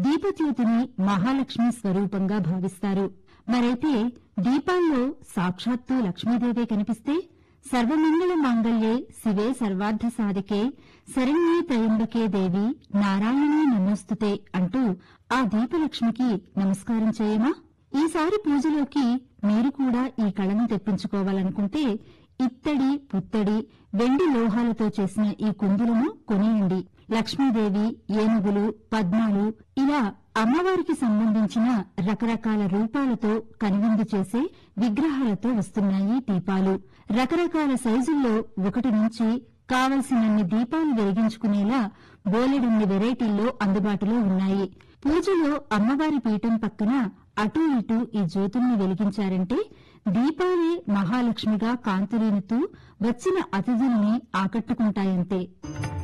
దీపజ్యోతిని మహాలక్ష్మి స్వరూపంగా భావిస్తారు మరైతే దీపాల్లో సాక్షాత్తు లక్ష్మీదేవే కనిపిస్తే సర్వమంగళ మాంగళ్యే శివే సర్వార్థ సాధికే శరణ్యే త్రయంబకే దేవి నారాయణీ నమోస్తుతే అంటూ ఆ దీపలక్ష్మికి నమస్కారం చేయమా ఈసారి పూజలోకి మీరు కూడా ఈ కళను తెప్పించుకోవాలనుకుంటే ఇత్తడి పుత్తడి వెండి లోహాలతో చేసిన ఈ కుందులను కొనియండి లక్ష్మీదేవి ఏనుగులు పద్మాలు ఇలా అమ్మవారికి సంబంధించిన రకరకాల రూపాలతో కనువిందు చేసే విగ్రహాలతో వస్తున్నాయి దీపాలు రకరకాల సైజుల్లో ఒకటి నుంచి కావలసినన్ని దీపాలు వెలిగించుకునేలా బోలెడన్ని వెరైటీల్లో అందుబాటులో ఉన్నాయి పూజలో అమ్మవారి పీఠం పక్కన అటూ ఇటూ ఈ జ్యోతుల్ని వెలిగించారంటే దీపాలే మహాలక్ష్మిగా కాంతులీనుతూ వచ్చిన అతిథుల్ని ఆకట్టుకుంటాయంతే